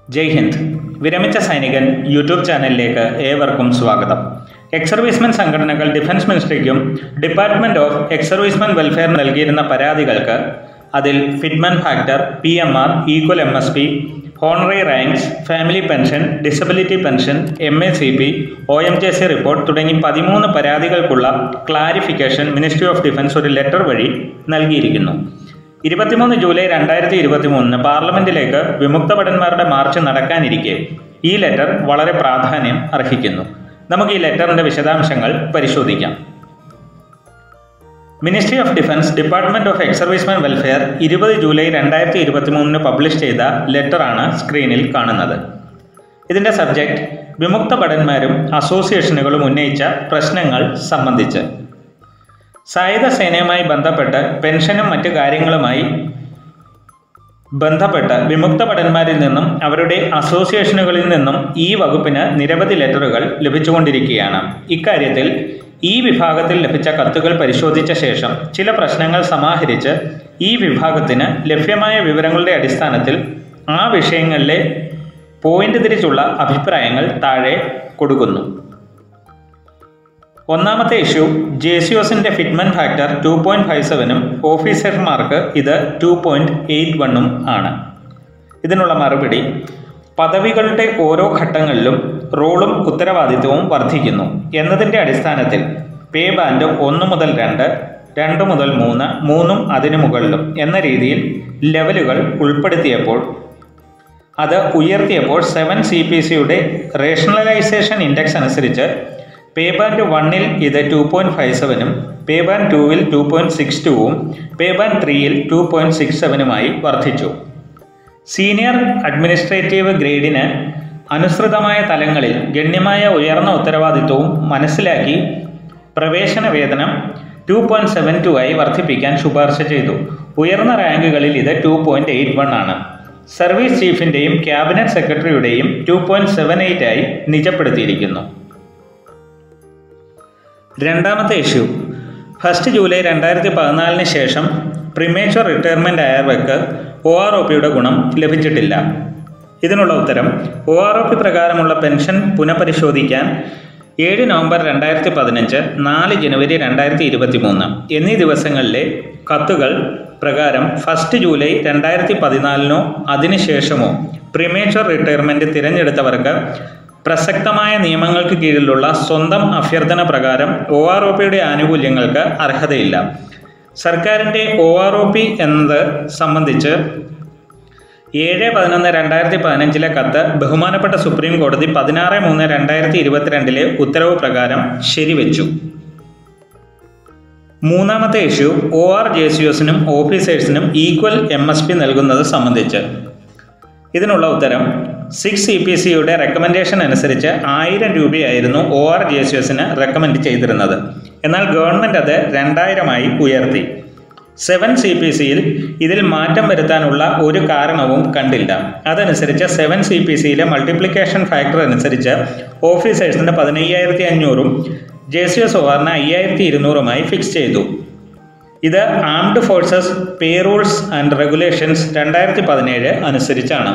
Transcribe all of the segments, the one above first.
ജയ് ഹിന്ദ് വിരമിച്ച സൈനികൻ യൂട്യൂബ് ചാനലിലേക്ക് ഏവർക്കും സ്വാഗതം എക്സ് സർവീസ്മെൻ സംഘടനകൾ ഡിഫൻസ് മിനിസ്ട്രിക്കും department of ex servicemen welfare നൽകിയിരുന്ന പരാതികൾക്ക് അതിൽ fitment factor P M R equal M S P honorary ranks family pension disability pension M A C P O M J C report തുടങ്ങി പതിമൂന്ന് പരാതികൾക്കുള്ള clarification ministry of defence ഒരു letter വഴി നൽകിയിരിക്കുന്നു ഇരുപത്തിമൂന്ന് ജൂലൈ രണ്ടായിരത്തി ഇരുപത്തി മൂന്നിന് പാർലമെന്റിലേക്ക് വിമുക്ത ഭടന്മാരുടെ മാർച്ച് നടക്കാനിരിക്കെ ഈ ലെറ്റർ വളരെ പ്രാധാന്യം അർഹിക്കുന്നു നമുക്ക് ഈ ലെറ്ററിന്റെ വിശദാംശങ്ങൾ പരിശോധിക്കാം ministry of defence department of ex servicemen welfare ഇരുപത് ജൂലൈ രണ്ടായിരത്തി ഇരുപത്തി മൂന്നിന് പബ്ലിഷ് ചെയ്ത ലെറ്ററാണ് സ്ക്രീനിൽ കാണുന്നത് ഇതിന്റെ സബ്ജക്റ്റ് വിമുക്ത ഭടന്മാരും അസോസിയേഷനുകളും ഉന്നയിച്ച പ്രശ്നങ്ങൾ സംബന്ധിച്ച് സായുധ സേനയുമായി ബന്ധപ്പെട്ട് പെൻഷനും മറ്റു കാര്യങ്ങളുമായി ബന്ധപ്പെട്ട് വിമുക്ത ഭടന്മാരിൽ നിന്നും അവരുടെ അസോസിയേഷനുകളിൽ നിന്നും ഈ വകുപ്പിന് നിരവധി ലെറ്ററുകൾ ലഭിച്ചുകൊണ്ടിരിക്കുകയാണ് ഇക്കാര്യത്തിൽ ഈ വിഭാഗത്തിൽ ലഭിച്ച കത്തുകൾ പരിശോധിച്ച ശേഷം ചില പ്രശ്നങ്ങൾ സമാഹരിച്ച് ഈ വിഭാഗത്തിന് ലഭ്യമായ വിവരങ്ങളുടെ അടിസ്ഥാനത്തിൽ ആ വിഷയങ്ങളിലെ പോയിന്റ് തിരിച്ചുള്ള അഭിപ്രായങ്ങൾ താഴെ കൊടുക്കുന്നു ഒന്നാമത്തെ ഇഷ്യൂ ജെ സി ഒസിന്റെ fitment factor two point five സെവനും ഓഫീസർമാർക്ക് ഇത് ടു പോയിന്റ് എയ്റ്റ് വണ്ണും ആണ് ഇതിനുള്ള മറുപടി പദവികളുടെ ഓരോ ഘട്ടങ്ങളിലും റോളും ഉത്തരവാദിത്വവും വർദ്ധിക്കുന്നു എന്നതിൻ്റെ അടിസ്ഥാനത്തിൽ പേ ബാൻഡ് ഒന്ന് മുതൽ രണ്ട് രണ്ട് മുതൽ മൂന്ന് മൂന്നും അതിനു മുകളിലും എന്ന രീതിയിൽ ലെവലുകൾ ഉൾപ്പെടുത്തിയപ്പോൾ അത് ഉയർത്തിയപ്പോൾ സെവൻ സി പി സിയുടെ റേഷണലൈസേഷൻ ഇൻഡെക്സ് അനുസരിച്ച് പേ ബാൻഡ് വണ്ണിൽ ഇത് ടു പോയിന്റ് ഫൈവ് സെവനും പേ ബാൻഡ് ടൂവിൽ ടു പോയിന്റ് സിക്സ് ടുവും പേ ബാൻഡ് ത്രീയിൽ ടു പോയിന്റ് സിക്സ് സെവനുമായി വർദ്ധിച്ചു സീനിയർ അഡ്മിനിസ്ട്രേറ്റീവ് ഗ്രേഡിന് അനുസൃതമായ തലങ്ങളിൽ ഗണ്യമായ ഉയർന്ന ഉത്തരവാദിത്വവും മനസ്സിലാക്കി പ്രവേശന വേതനം ടു പോയിന്റ് സെവൻ ടു ആയി വർദ്ധിപ്പിക്കാൻ ശുപാർശ ചെയ്തു ഉയർന്ന റാങ്കുകളിൽ ഇത് ടു പോയിന്റ് എയ്റ്റ് വൺ ആണ് സർവീസ് ചീഫിൻ്റെയും ക്യാബിനറ്റ് സെക്രട്ടറിയുടെയും ടു പോയിന്റ് സെവൻ എയ്റ്റ് ആയി നിജപ്പെടുത്തിയിരിക്കുന്നു രണ്ടാമത്തെ ഇഷ്യൂ ഫസ്റ്റ് ജൂലൈ രണ്ടായിരത്തി പതിനാലിന് ശേഷം പ്രിമേച്ചർ റിട്ടയർമെൻ്റ് ആയവർക്ക് ഒ ആർ ഒ പിയുടെ ഗുണം ലഭിച്ചിട്ടില്ല ഇതിനുള്ള ഉത്തരം ഒ ആർ ഒ പി പ്രകാരമുള്ള പെൻഷൻ പുനഃപരിശോധിക്കാൻ ഏഴ് നവംബർ രണ്ടായിരത്തി പതിനഞ്ച് നാല് ജനുവരി രണ്ടായിരത്തി ഇരുപത്തി മൂന്ന് എന്നീ ദിവസങ്ങളിലെ കത്തുകൾ പ്രകാരം ഫസ്റ്റ് ജൂലൈ രണ്ടായിരത്തി പതിനാലിനോ അതിനുശേഷമോ പ്രിമേച്ചർ റിട്ടയർമെൻറ്റ് തിരഞ്ഞെടുത്തവർക്ക് പ്രസക്തമായ നിയമങ്ങൾക്ക് കീഴിലുള്ള സ്വന്തം അഭ്യർത്ഥന പ്രകാരം ഒ ആർ ഒ പിയുടെ ആനുകൂല്യങ്ങൾക്ക് അർഹതയില്ല സർക്കാരിൻ്റെ ഒ ആർ ഒ പി എന്നത് സംബന്ധിച്ച് ഏഴ് പതിനൊന്ന് രണ്ടായിരത്തി പതിനഞ്ചിലെ കത്ത് ബഹുമാനപ്പെട്ട സുപ്രീം കോടതി പതിനാറ് മൂന്ന് രണ്ടായിരത്തി ഇരുപത്തിരണ്ടിലെ ഉത്തരവ് പ്രകാരം ശരിവെച്ചു മൂന്നാമത്തെ issue O R J C എസിനും ഓഫീസേഴ്സിനും ഈക്വൽ എം എസ് പി നൽകുന്നത് സംബന്ധിച്ച് ഇതിനുള്ള ഉത്തരം സിക്സ് സി പി സിയുടെ റെക്കമെൻഡേഷൻ അനുസരിച്ച് ആയിരം രൂപയായിരുന്നു ഒ ആർ ജെ സി എസിന് റെക്കമെൻഡ് ചെയ്തിരുന്നത് എന്നാൽ ഗവൺമെൻറ് അത് രണ്ടായിരമായി ഉയർത്തി സെവൻ സി പി സിയിൽ ഇതിൽ മാറ്റം വരുത്താനുള്ള ഒരു കാരണവും കണ്ടില്ല അതനുസരിച്ച് സെവൻ സി പി സിയിലെ മൾട്ടിപ്ലിക്കേഷൻ ഫാക്ടർ അനുസരിച്ച് ഓഫീസേഴ്സിന് പതിനയ്യായിരത്തി അഞ്ഞൂറും ജെ സി എസ് ഒആറിന് അയ്യായിരത്തി ഇരുന്നൂറുമായി ഫിക്സ് ചെയ്തു ഇത് armed forces pay rules and regulations രണ്ടായിരത്തി പതിനേഴ് അനുസരിച്ചാണ്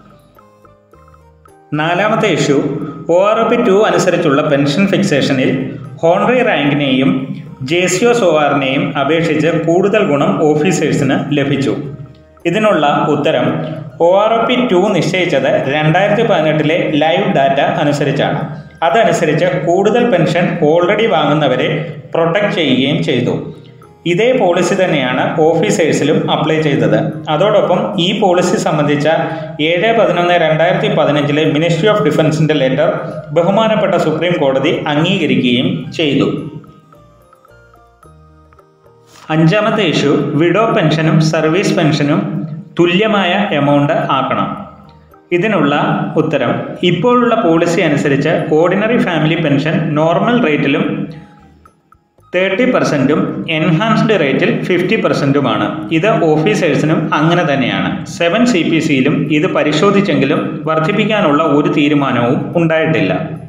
നാലാമത്തെ issue O R O P two അനുസരിച്ചുള്ള പെൻഷൻ ഫിക്സേഷനിൽ ഹോണറി റാങ്കിനെയും ജെ സി ഒസ് ഒ ആറിനെയും അപേക്ഷിച്ച് കൂടുതൽ ഗുണം ഓഫീസേഴ്സിന് ലഭിച്ചു ഇതിനുള്ള ഉത്തരം O R O P two നിശ്ചയിച്ചത് രണ്ടായിരത്തി പതിനെട്ടിലെ ലൈവ് ഡാറ്റ അനുസരിച്ചാണ് അതനുസരിച്ച് കൂടുതൽ പെൻഷൻ ഓൾറെഡി വാങ്ങുന്നവരെ പ്രൊട്ടക്റ്റ് ചെയ്യുകയും ചെയ്തു ഇതേ പോളിസി തന്നെയാണ് ഓഫീസേഴ്സിലും അപ്ലൈ ചെയ്തത് അതോടൊപ്പം ഈ പോളിസി സംബന്ധിച്ച ഏഴ് പതിനൊന്ന് രണ്ടായിരത്തി പതിനഞ്ചിലെ മിനിസ്ട്രി ഓഫ് ഡിഫൻസിന്റെ ലെറ്റർ ബഹുമാനപ്പെട്ട സുപ്രീം കോടതി അംഗീകരിക്കുകയും ചെയ്തു അഞ്ചാമത്തെ ഇഷ്യൂ വിഡോ പെൻഷനും സർവീസ് പെൻഷനും തുല്യമായ എമൗണ്ട് ആക്കണം ഇതിനുള്ള ഉത്തരം ഇപ്പോഴുള്ള പോളിസി അനുസരിച്ച് ഓർഡിനറി ഫാമിലി പെൻഷൻ നോർമൽ റേറ്റിലും തേർട്ടി പെർസെൻറ്റും എൻഹാൻസ്ഡ് റേറ്റിൽ ഫിഫ്റ്റി പെർസെൻറ്റുമാണ് ഇത് ഓഫീസേഴ്സിനും അങ്ങനെ തന്നെയാണ് സെവൻ സി പി സിയിലും ഇത് പരിശോധിച്ചെങ്കിലും വർദ്ധിപ്പിക്കാനുള്ള ഒരു തീരുമാനവും ഉണ്ടായിട്ടില്ല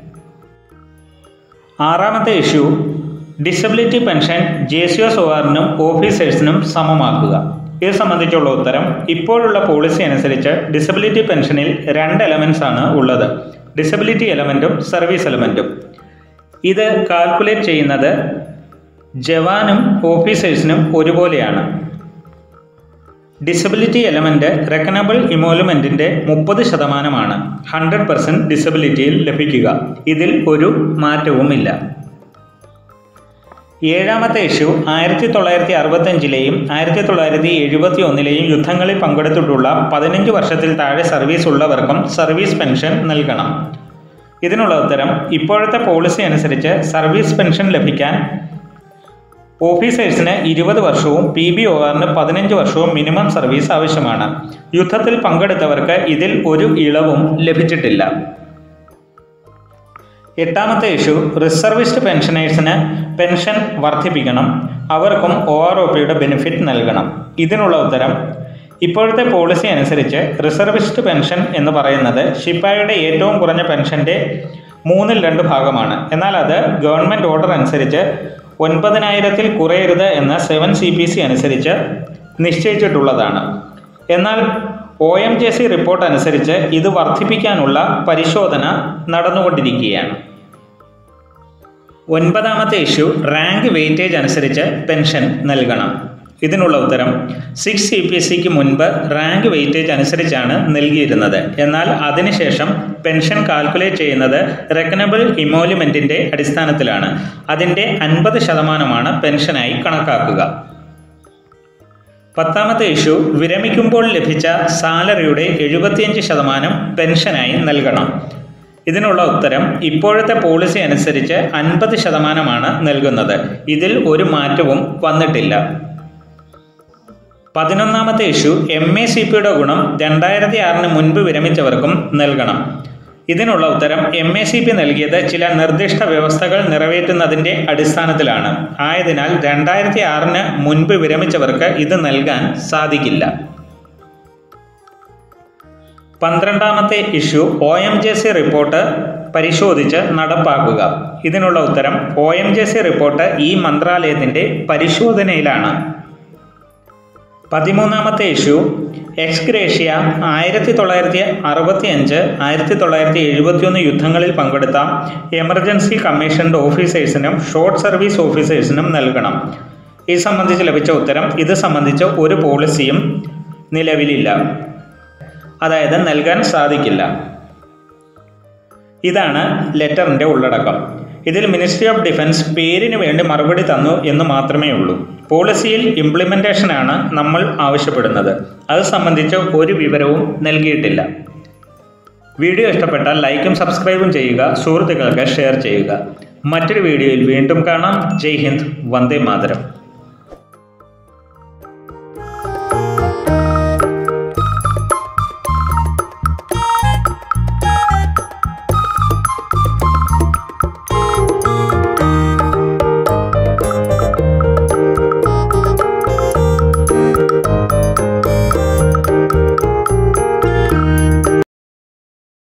ആറാമത്തെ issue disability pension J C S O ആറിനും ഓഫീസേഴ്സിനും സമമാക്കുക ഇത് സംബന്ധിച്ചുള്ള ഉത്തരം ഇപ്പോഴുള്ള പോളിസി അനുസരിച്ച് ഡിസബിലിറ്റി പെൻഷനിൽ രണ്ട് എലമെൻസ് ആണ് ഉള്ളത് ഡിസബിലിറ്റി എലമെൻറ്റും സർവീസ് എലമെൻറ്റും ഇത് കാൽക്കുലേറ്റ് ചെയ്യുന്നത് ജവാനും ഓഫീസേഴ്സിനും ഒരുപോലെയാണ് ഡിസബിലിറ്റി എലമെന്റ് റെക്കനബിൾ ഇമോലുമെന്റിന്റെ മുപ്പത് ശതമാനമാണ് ഹൺഡ്രഡ് പെർസെന്റ് ഡിസബിലിറ്റിയിൽ ലഭിക്കുക ഇതിൽ ഒരു മാറ്റവുമില്ല ഏഴാമത്തെ ഇഷ്യൂ ആയിരത്തി തൊള്ളായിരത്തി അറുപത്തഞ്ചിലെയും ആയിരത്തി തൊള്ളായിരത്തി എഴുപത്തി ഒന്നിലെയും യുദ്ധങ്ങളിൽ പങ്കെടുത്തിട്ടുള്ള പതിനഞ്ച് വർഷത്തിൽ താഴെ സർവീസ് ഉള്ളവർക്കും സർവീസ് പെൻഷൻ നൽകണം ഇതിനുള്ള ഉത്തരം ഇപ്പോഴത്തെ പോളിസി അനുസരിച്ച് സർവീസ് പെൻഷൻ ലഭിക്കാൻ ഓഫീസേഴ്സിന് ഇരുപത് വർഷവും പി ബി ഒ ആറിന് പതിനഞ്ച് വർഷവും മിനിമം സർവീസ് ആവശ്യമാണ് യുദ്ധത്തിൽ പങ്കെടുത്തവർക്ക് ഇതിൽ ഒരു ഇളവും ലഭിച്ചിട്ടില്ല എട്ടാമത്തെ ഇഷ്യൂ റിസർവിസ്റ്റ് പെൻഷനേഴ്സിന് പെൻഷൻ വർദ്ധിപ്പിക്കണം അവർക്കും ഒ ആർ ഒ പിയുടെ ബെനിഫിറ്റ് നൽകണം ഇതിനുള്ള ഉത്തരം ഇപ്പോഴത്തെ പോളിസി അനുസരിച്ച് റിസർവിസ്റ്റ് പെൻഷൻ എന്ന് പറയുന്നത് ശിപ്പായുടെ ഏറ്റവും കുറഞ്ഞ പെൻഷന്റെ മൂന്നിൽ രണ്ട് ഭാഗമാണ് എന്നാൽ അത് ഗവൺമെൻറ് ഓർഡർ അനുസരിച്ച് ഒൻപതിനായിരത്തിൽ കുറയരുത് എന്ന സെവൻ സി പി സി അനുസരിച്ച് നിശ്ചയിച്ചിട്ടുള്ളതാണ് എന്നാൽ O M J C report അനുസരിച്ച് ഇത് വർദ്ധിപ്പിക്കാനുള്ള പരിശോധന നടന്നുകൊണ്ടിരിക്കുകയാണ് ഒൻപതാമത്തെ ഇഷ്യൂ റാങ്ക് വെയിറ്റേജ് അനുസരിച്ച് പെൻഷൻ നൽകണം ഇതിനുള്ള ഉത്തരം സിക്സ് സി പി സിക്ക് മുൻപ് റാങ്ക് വെയിറ്റേജ് അനുസരിച്ചാണ് നൽകിയിരുന്നത് എന്നാൽ അതിനുശേഷം പെൻഷൻ കാൽക്കുലേറ്റ് ചെയ്യുന്നത് റെക്കനബിൾ ഇമോലുമെൻറ്റിൻ്റെ അടിസ്ഥാനത്തിലാണ് അതിൻ്റെ അൻപത് ശതമാനമാണ് പെൻഷനായി കണക്കാക്കുക പത്താമത്തെ ഇഷ്യൂ വിരമിക്കുമ്പോൾ ലഭിച്ച സാലറിയുടെ എഴുപത്തിയഞ്ച് ശതമാനം പെൻഷനായി നൽകണം ഇതിനുള്ള ഉത്തരം ഇപ്പോഴത്തെ പോളിസി അനുസരിച്ച് അൻപത് ശതമാനമാണ് നൽകുന്നത് ഇതിൽ ഒരു മാറ്റവും വന്നിട്ടില്ല പതിനൊന്നാമത്തെ ഇഷ്യൂ എം എ സി പിയുടെ ഗുണം രണ്ടായിരത്തി ആറിന് മുൻപ് വിരമിച്ചവർക്കും നൽകണം ഇതിനുള്ള ഉത്തരം എം എ സി പി നൽകിയത് ചില നിർദ്ദിഷ്ട വ്യവസ്ഥകൾ നിറവേറ്റുന്നതിൻ്റെ അടിസ്ഥാനത്തിലാണ് ആയതിനാൽ രണ്ടായിരത്തി ആറിന് മുൻപ് വിരമിച്ചവർക്ക് ഇത് നൽകാൻ സാധിക്കില്ല പന്ത്രണ്ടാമത്തെ issue O M J C report പരിശോധിച്ച് നടപ്പാക്കുക ഇതിനുള്ള ഉത്തരം O M J C report ഈ മന്ത്രാലയത്തിൻ്റെ പരിശോധനയിലാണ് പതിമൂന്നാമത്തെ ഇഷ്യൂ എക്സ്ഗ്രേഷ്യ ആയിരത്തി തൊള്ളായിരത്തി അറുപത്തി അഞ്ച് ആയിരത്തി തൊള്ളായിരത്തി എഴുപത്തിയൊന്ന് യുദ്ധങ്ങളിൽ പങ്കെടുത്ത എമർജൻസി കമ്മീഷൻ്റെ ഓഫീസേഴ്സിനും ഷോർട്ട് സർവീസ് ഓഫീസേഴ്സിനും നൽകണം ഇത് സംബന്ധിച്ച് ലഭിച്ച ഉത്തരം ഇത് സംബന്ധിച്ച് ഒരു പോളിസിയും നിലവിലില്ല അതായത് നൽകാൻ സാധിക്കില്ല ഇതാണ് ലെറ്ററിൻ്റെ ഉള്ളടക്കം ഇതിൽ മിനിസ്ട്രി ഓഫ് ഡിഫൻസ് പേരിന് വേണ്ടി മറുപടി തന്നു എന്ന് മാത്രമേ ഉള്ളൂ പോളിസിയിൽ ഇംപ്ലിമെൻറ്റേഷനാണ് നമ്മൾ ആവശ്യപ്പെടുന്നത് അത് സംബന്ധിച്ച് ഒരു വിവരവും നൽകിയിട്ടില്ല വീഡിയോ ഇഷ്ടപ്പെട്ടാൽ ലൈക്കും സബ്സ്ക്രൈബും ചെയ്യുക സുഹൃത്തുക്കൾക്ക് ഷെയർ ചെയ്യുക മറ്റൊരു വീഡിയോയിൽ വീണ്ടും കാണാം ജയ് ഹിന്ദ് വന്ദേ മാതരം